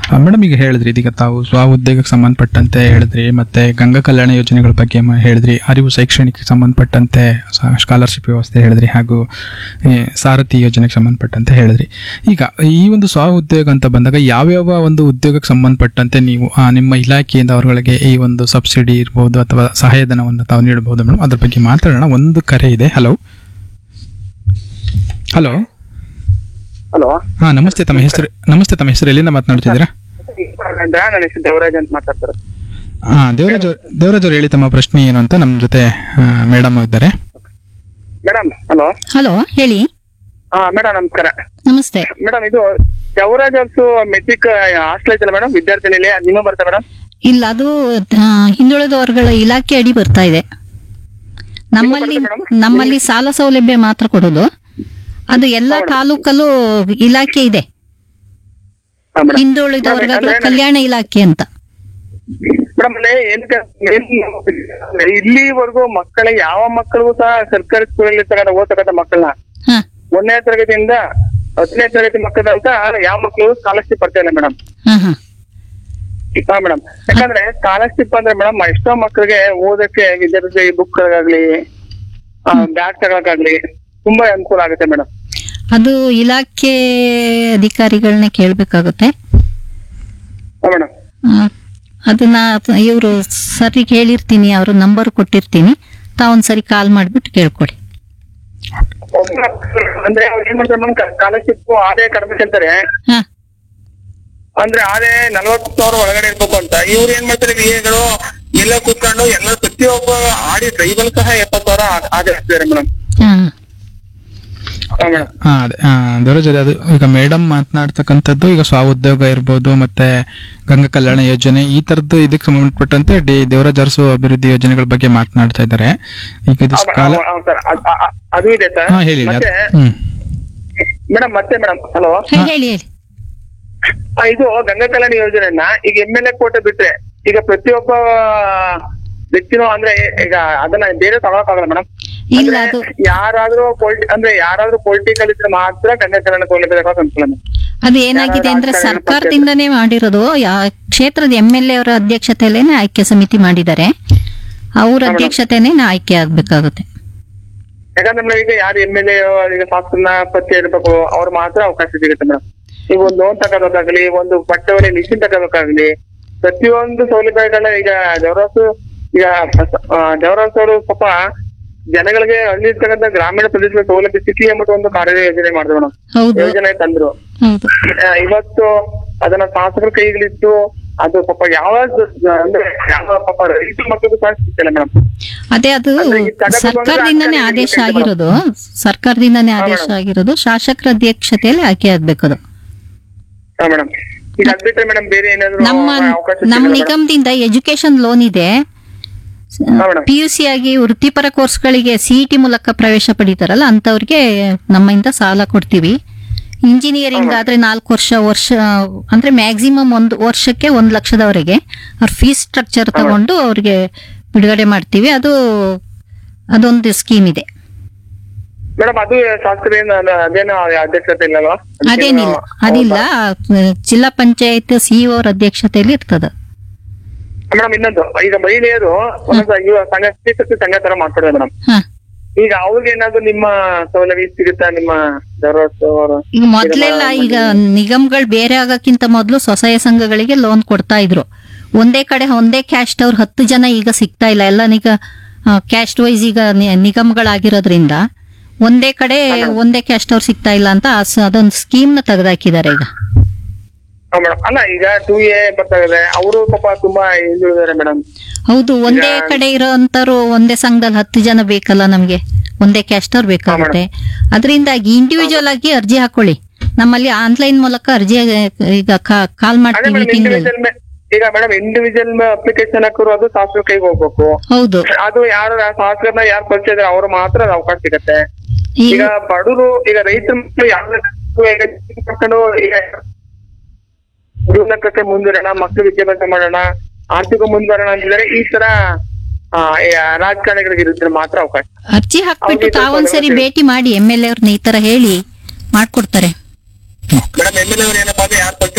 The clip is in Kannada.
ಮೇಡಮ್ ಈಗ ಹೇಳಿದ್ರಿ ಇದೀಗ ತಾವು ಸ್ವ ಉದ್ಯೋಗಕ್ಕೆ ಸಂಬಂಧಪಟ್ಟಂತೆ ಹೇಳಿದ್ರಿ ಮತ್ತೆ ಗಂಗಾ ಕಲ್ಯಾಣ ಯೋಜನೆಗಳ ಬಗ್ಗೆ ಮ- ಹೇಳಿದ್ರಿ ಅರಿವು ಶೈಕ್ಷಣಿಕಕ್ಕೆ ಸಂಬಂಧಪಟ್ಟಂತೆ ಸ್ಕಾಲರ್ಶಿಪ್ ವ್ಯವಸ್ಥೆ ಹೇಳಿದ್ರಿ ಹಾಗೂ ಈ ಸಾರಥಿ ಯೋಜನೆಗೆ ಸಂಬಂಧಪಟ್ಟಂತೆ ಹೇಳಿದ್ರಿ ಈಗ ಈ ಒಂದು ಸ್ವ ಉದ್ಯೋಗ ಅಂತ ಬಂದಾಗ ಯಾವ್ಯಾವ ಒಂದು ಉದ್ಯೋಗಕ್ಕೆ ಸಂಬಂಧಪಟ್ಟಂತೆ ನೀವು ಆ, ನಿಮ್ಮ ಇಲಾಖೆಯಿಂದ ಅವರುಗಳಿಗೆ ಈ ಒಂದು ಸಬ್ಸಿಡಿ ಇರ್ಬೋದು ಅಥವಾ ಸಹಾಯಧನವನ್ನು ತಾವು ನೀಡಬಹುದು ಮೇಡಮ್ ಅದ್ರ ಬಗ್ಗೆ ಮಾತಾಡೋಣ ಒಂದು ಕರೆ ಇದೆ ಹಲೋ ಹಲೋ ಹಲೋ ಹಾ ನಮಸ್ತೆ ತಮ್ಮ ಹೆಸರು ನಮಸ್ತೆ ತಮ್ಮ ಹೆಸರು ಎಲ್ಲಿಂದ ಮಾತನಾಡ್ತಿದ್ದೀರಾ ನನ್ನ ಹೆಸರು ದೇವರಾಜ್ ಅಂತ ಮಾತಾಡ್ತಾರೆ ಹಾ ದೇವರಾಜ್ ಅವ್ರು- ದೇವರಾಜ್ ಅವ್ರು ಹೇಳಿ ತಮ್ಮ ಪ್ರಶ್ನೆ ಏನು ಅಂತ ನಮ್ಮ ಜೊತೆ ಮೇಡಮ್ ಇದ್ದಾರೆ ಮೇಡಮ್ ಹಲೋ ಹಲೋ ಹೇಳಿ ಹಾ ಮೇಡಮ್ ನಮಸ್ಕಾರ ನಮಸ್ತೆ ಮೇಡಮ್ ಇದು ದೇವರಾಜ್ ಅಲ್ಸು ಮೆಟ್ರಿಕ್ ಹಾಸ್ಟೆಲ್ ಐತಲ್ಲ ಮೇಡಮ್ ವಿದ್ಯಾರ್ಥಿ ನಿಲಯ ನೀವು ಬರ್ತಾ ಮೇಡಮ್ ಇಲ್ಲ ಅದು ಆ, ಹಿಂದುಳಿದ ವರ್ಗಗಳ ಇಲಾಖೆ ಅಡಿ ಬರ್ತಾ ಇದೆ ನಮ್ಮಲ್ಲಿ ನಮ್ಮಲ್ಲಿ ಸಾಲ ಸೌಲಭ್ಯ ಮಾತ್ರ ಕೊಡೋದು ಅದು ಎಲ್ಲ ತಾಲೂಕಲ್ಲೂ ಇಲಾಖೆ ಇದೆ ಹಾ ಮೇಡಮ್ ಹಿಂದುಳಿದ ವರ್ಗಗಳ ಅಂದ್ರೆ- ಕಲ್ಯಾಣ ಇಲಾಖೆ ಅಂತ ಮೇಡಮ್ ಅಲ್ಲೇ ಏನಕ್ಕೆ ಏನ್- ಇಲ್ಲಿವರೆಗೂ ಮಕ್ಕಳ ಯಾವ ಮಕ್ಕಳಿಗೂ ಸಹ ಸರ್ಕಾರಿ ಸ್ಕೂಲಲ್ಲಿ ತಗೊಂಡ ಓದ್ತಕ್ಕಂಥ ಮಕ್ಕಳನ್ನ ಹ ಒಂದನೇ ತರಗತಿಯಿಂದ ಹತ್ತನೇ ತರಗತಿ ಮಕ್ಕಳಂತ ಯಾವ ಮಕ್ಕಳು ಸ್ಕಾಲರ್ಶಿಪ್ ಬರ್ತಾ ಇಲ್ಲ ಮೇಡಮ್ ಹ ಹ ಹಾ ಮೇಡಮ್ ಯಾಕಂದ್ರೆ ಸ್ಕಾಲರ್ಶಿಪ್ ಅಂದ್ರೆ ಮೇಡಮ್ ಎಷ್ಟೋ ಮಕ್ಕಳಿಗೆ ಓದಕ್ಕೆ ವಿದ್ಯಾರ್ಥಿ ಬುಕ್ ಗಳಾಗ್ಲಿ ಬ್ಯಾಗ್ ತಗೊಳಕಾಗ್ಲಿ ತುಂಬಾ ಅನುಕೂಲ ಆಗುತ್ತೆ ಮೇಡಮ್ ಅದು ಇಲಾಖೆ ಅಧಿಕಾರಿಗಳನ್ನ ಕೇಳಬೇಕಾಗುತ್ತೆ ಹಾ ಮೇಡಮ್ ಅದನ್ನ ಇವರು ಸರಿಗೆ ಹೇಳಿರ್ತೀನಿ ಅವ್ರ ನಂಬರ್ ಕೊಟ್ಟಿರ್ತೀನಿ ತಾವೊಂದ್ಸರಿ ಕಾಲ್ ಮಾಡ್ಬಿಟ್ಟು ಕೇಳ್ಕೊಡಿ ಅಂದ್ರೆ ಅವ್ರು ಏನ್ ಮಾಡ್ತಾರೆ ಮೇಡಮ್ ಸ್ಕಾಲರ್ಶಿಪ್ ಆದಾಯ ಕಡಿಮೆ ಕೇಳ್ತಾರೆ ಹ ಅಂದ್ರೆ ಆದಾಯ ನಲ್ವತ್ತು ಸಾವಿರ ಒಳಗಡೆ ಇರ್ಬೇಕು ಅಂತ ಇವ್ರು ಏನ್ ಮಾಡ್ತಾರೆ ವಿಎಗಳು ಎಲ್ಲ ಕೂತ್ಕೊಂಡು ಎಲ್ಲ ಪ್ರತಿಯೊಬ್ಬ ಆಡಿ ಡ್ರೈವರ್ ಸಹ ಎಪ್ಪತ್ತು ಸಾವಿರ ಆ- ಆದಾಯ ಹಾಕ್ತಿದ್ದಾರೆ ಮೇಡಮ್ ಹ ಹಾ ಮೇಡಮ್ ಹಾ ಅದೇ ಆ, ದೇವರಾಜ್ ಅವ್ರೆ, ಅದು ಈಗ ಮೇಡಮ್ ಮಾತನಾಡ್ತಕ್ಕಂಥದ್ದು ಈಗ ಸ್ವ ಉದ್ಯೋಗ ಇರ್ಬೋದು ಮತ್ತೆ ಗಂಗಾ ಕಲ್ಯಾಣ ಯೋಜನೆ ಈ ತರದ್ದು ಇದಕ್ಕೆ ಸಂಬಂಧಪಟ್ಟಂತೆ ಡಿ ದೇವರಾಜ್ ಅರಸು ಅಭಿವೃದ್ಧಿ ಯೋಜನೆಗಳ ಬಗ್ಗೆ ಮಾತನಾಡ್ತಾ ಇದ್ದಾರೆ ಈಗ ಇದು ಸ್ಕಾಲ ಸರ್ ಅದು ಇದೆ ಸರ್ ಹಾ ಹೇಳಿ ಹೇಳಿ ಅದು- ಮತ್ತೆ ಹ್ಮ್ ಮೇಡಮ್ ಮತ್ತೆ ಮೇಡಮ್ ಹಲೋ ಹೇಳಿ ಹೇಳಿ ಹೇಳಿ ಆ, ಇದು ಗಂಗಾ ಕಲ್ಯಾಣ ಯೋಜನೆಯನ್ನ ಈಗ ಎಮ್ ಎಲ್ ಎ ಕೋಟೆ ಬಿಟ್ರೆ ಈಗ ಪ್ರತಿಯೊಬ್ಬ ವ್ಯಕ್ತಿನೂ ಅಂದ್ರೆ ಈಗ ಅದನ್ನ ಬೇರೆ ತಗೊಳಕಾಗಲ್ಲ ಮೇಡಮ್ ಇಲ್ಲ ಅದು ಯಾರಾದ್ರೂ ಪೊಲಿಟಿ ಅಂದ್ರೆ ಯಾರಾದ್ರೂ ಪೊಲಿಟಿಕಲ್ ಇದ್ರೆ ಮಾತ್ರ ಗಂಗಾ ಕಲ್ಯಾಣ ಸೌಲಭ್ಯ ತಗೊಳಕ್ ಅನ್ಸಲ್ಲ madam. ಅದು ಏನಾಗಿದೆ ಅಂದ್ರೆ ಯಾರಾದ್ರೂ ಸರ್ಕಾರದಿಂದನೇ ಮಾಡಿರೋದು ಯಾ- ಕ್ಷೇತ್ರದ ಎಂ ಎಲ್ ಎ ಅವರ ಅಧ್ಯಕ್ಷತೆಯಲ್ಲೇನೆ ಆಯ್ಕೆ ಸಮಿತಿ ಮಾಡಿದ್ದಾರೆ ಅವ್ರ ಅಧ್ಯಕ್ಷತೆನೇ ಆಯ್ಕೆ ಆಗ್ಬೇಕಾಗುತ್ತೆ ಯಾಕಂದ್ರೆ madam ಈಗ ಯಾರು ಎಮ್ ಎಲ್ ಎ ಈಗ ಶಾಸನ ಪತ್ತೆ ಇರ್ಬೇಕು ಅವ್ರು ಮಾತ್ರ ಅವಕಾಶ ಸಿಗುತ್ತೆ ಮೇಡಮ್ ಈಗ ಒಂದು ಲೋನ್ ತಗೋಬೇಕಾಗ್ಲಿ ಒಂದು ಬಟ್ಟೆ ಒಳ್ಳೆ ಮಿಷಿನ್ ತಗೋಬೇಕಾಗ್ಲಿ ಪ್ರತಿಯೊಂದು ಸೌಲಭ್ಯಗಳನ್ನ ಈಗ ದೇವರಾಸು ಈಗ ದೇವರಾಸ್ ಅವರು ಪಾಪ ಜನಗಳಿಗೆ ಹಳ್ಳಿ ಇರ್ತಕ್ಕಂಥ ಗ್ರಾಮೀಣ ಪ್ರದೇಶಗಳ ಸೌಲಭ್ಯ ಸಿಕ್ಲಿ ಎಂಬುದು ಒಂದು ಕಾರ್ಯ ಯೋಜನೆ ಮಾಡಿದ್ರು ಮೇಡಮ್ ಹೌದು ಯೋಜನೆ ತಂದ್ರು ಹೌದು ಆ, ಇವತ್ತು ಅದನ್ನ ಶಾಸಕರ ಕೈಗಳಿತ್ತು ಅದು ಪಾಪ ಯಾವ ಅಂದ್ರೆ ಯಾವ ಪಾಪ ರೈತರ ಮಕ್ಕಳಿಗೂ ಸಹ ಸಿಗ್ತಿಲ್ಲ ಮೇಡಮ್ ಅದೇ ಅದು ಅಂದ್ರೆ ಈ ತಗೊಂಡು ಸರ್ಕಾರದಿಂದನೇ ಬಂದ್ರೆ ಆದೇಶ ಆ ಕಡೆ ಆಗಿರೋದು ಸರ್ಕಾರದಿಂದನೇ ಆದೇಶ ಆಗಿರೋದು ಶಾಸಕರ ಅಧ್ಯಕ್ಷತೆಯಲ್ಲಿ ಆಯ್ಕೆ ಆಗ್ಬೇಕದು ಹಾ ಮೇಡಮ್ ಈಗ ಅದ್ ಬಿಟ್ರೆ ಮೇಡಮ್ ಬೇರೆ ಏನಾದ್ರು ನಮ್ಮ ಅವಕಾಶ ನಮ್ಮ ಸಿಗಲ್ಲ madam? ನಿಗಮದಿಂದ ಎಜುಕೇಶನ್ ಲೋನ್ ಇದೆ ಹಾ ಮೇಡಮ್ ಪಿ ಯು ಸಿ ಆಗಿ ವೃತ್ತಿಪರ ಕೋರ್ಸ್ಗಳಿಗೆ ಸಿಇಟಿ ಮೂಲಕ ಪ್ರವೇಶ ಪಡೀತಾರಲ್ಲ ಅಂತವ್ರಿಗೆ ನಮ್ಮಿಂದ ಸಾಲ ಕೊಡ್ತೀವಿ ಇಂಜಿನಿಯರಿಂಗ್ ಆದ್ರೆ ನಾಲ್ಕು ವರ್ಷ ವರ್ಷ ಅಂದ್ರೆ ಮ್ಯಾಕ್ಸಿಮಮ್ ಒಂದು ವರ್ಷಕ್ಕೆ ಒಂದ್ ಲಕ್ಷದವರೆಗೆ ಅವ್ರ ಫೀಸ್ ಸ್ಟ್ರಕ್ಚರ್ ತಗೊಂಡು ಅವ್ರಿಗೆ ಬಿಡುಗಡೆ ಮಾಡ್ತೀವಿ ಅದು ಅದೊಂದು ಸ್ಕೀಮ್ ಇದೆ ಮೇಡಮ್ ಅದು ಶಾಸಕರೇನು ಅದೇನು ಅಧ್ಯಕ್ಷತೆ ಇಲ್ಲಲ್ವಾ ಅದೇನಿಲ್ಲ ಅದಿಲ್ಲ ಜಿಲ್ಲಾ ಪಂಚಾಯತ್ ಸಿಇಒ ಅವ್ರ ಅಧ್ಯಕ್ಷತೆಯಲ್ಲಿ ಇರ್ತದ ಮೇಡಮ್ ಇನ್ನೊಂದು ಈಗ ಮಹಿಳೆಯರು ಒಂದೊಂದು ಇವ ಸಂಘ ಸ್ತ್ರೀಶಕ್ತಿ ಸಂಘ ತರ ಮಾಡ್ಕೊಡ್ತಾರೆ ಮೇಡಮ್ ಹ ಈಗ ಅವ್ರಿಗೆ ಏನಾದ್ರು ನಿಮ್ಮ ಸೌಲಭ್ಯ ಸಿಗುತ್ತಾ ನಿಮ್ಮ ದೇವರಾಜ್ ಅವರು ಈಗ ಮೊದ್ಲೆಲ್ಲ ಈಗ ನಿಗಮಗಳು ಬೇರೆ ಆಗಕ್ಕಿಂತ ಮೊದಲು ಸ್ವಸಹಾಯ ಸಂಘಗಳಿಗೆ ಲೋನ್ ಕೊಡ್ತಾ ಇದ್ರು ಒಂದೇ ಕಡೆ ಒಂದೇ ಕ್ಯಾಸ್ಟ್ ಅವ್ರು ಹತ್ತು ಜನ ಈಗ ಸಿಗ್ತಾ ಇಲ್ಲ ಎಲ್ಲ ಈಗ ಕ್ಯಾಸ್ಟ್ ವೈಸ್ ಈಗ ನಿ- ನಿಗಮಗಳಾಗಿರೋದ್ರಿಂದ ಒಂದೇ ಕಡೆ ಒಂದೇ ಕ್ಯಾಸ್ಟ್ ಅವ್ರು ಸಿಗ್ತಾ ಇಲ್ಲ ಅಂತ ಆ ಸ- ಅದೊಂದು ಸ್ಕೀಮ್ ನ ತೆಗೆದಾಕಿದ್ದಾರೆ ಈಗ ಮೇಡಮ್ ಅಲ್ಲ ಈಗ ಟೂ ಎ ಬರ್ತಾ ಇದೆ ಅವರು ಪಾಪ ತುಂಬಾ ಹಿಂದುಳಿದಾರೆ ಮೇಡಮ್ ಹೌದು ಒಂದೇ ಕಡೆ ಇರೋಂತವ್ರು ಒಂದೇ ಸಂಘದಲ್ಲಿ ಹತ್ತು ಜನ ಬೇಕಲ್ಲ ನಮ್ಗೆ ಒಂದೇ ಕ್ಯಾಸ್ಟ್ ಅವ್ರು ಬೇಕಾಗುತ್ತೆ ಅದರಿಂದಾಗಿ ಇಂಡಿವಿಜುವಲ್ ಆಗಿ ಅರ್ಜಿ ಹಾಕೊಳ್ಳಿ ನಮ್ಮಲ್ಲಿ ಆನ್ಲೈನ್ ಮೂಲಕ ಅರ್ಜಿ ಈಗ ಕಾಲ್ ಅದೇ ಮಾಡ್ತೀವಿ ಮೇಡಮ್ ತಿಂಗಳು ಇಂಡಿವಿಜುವಲ್ ಈಗ ಮೇಡಮ್ ಇಂಡಿವಿಜುವಲ್ ಅಪ್ಲಿಕೇಶನ್ ಹಾಕೋರು ಅದು ಶಾಸಕರ ಕೈಗೆ ಹೋಗ್ಬೇಕು ಹೌದು ಅದು ಯಾರು ಶಾಸಕರನ್ನ ಯಾರು ಪರಿಚಯ ಇದಾರೆ ಅವ್ರು ಮಾತ್ರ ಅದು ಅವಕಾಶ ಸಿಗತ್ತೆ ಈಗ ಈಗ ಬಡವರು ಈಗ ರೈತರ ಮಕ್ಕಳು ಯಾವ್ದು ಈಗ ಮಕ್ಕಳು ಈಗ ಜೀವನಕ್ಕೆ ಮುಂದುವರೋಣ ಮಕ್ಕಳು ವಿದ್ಯಾಭ್ಯಾಸ ಮಾಡೋಣ ಆರ್ಥಿಕ ಮುಂದುವರೋಣ ಅಂತಿದ್ದಾರೆ ಈ ತರ ಆ, ಈ ರಾಜಕಾರಣಿಗಳಿಗೆ ಇರುತ್ತೆ ಮಾತ್ರ ಅವಕಾಶ ಅರ್ಜಿ ಹಾಕ್ಬಿಟ್ಟು ಅವ್ರಿಗೆ ಸ್ವಲ್ಪ ತಾವೊಂದ್ಸರಿ ಗಮನ ಭೇಟಿ ಮಾಡಿ ಎಮ್ ಎಲ್ ಎ ಅವ್ರನ್ನ ಈ ತರ ಹೇಳಿ ಮಾಡ್ಕೊಡ್ತಾರೆ ಮೇಡಮ್ ಎಮ್ ಎಲ್ ಎ ಅವ್ರು ಏನಪ್ಪಾ ಅಂದ್ರೆ ಯಾರು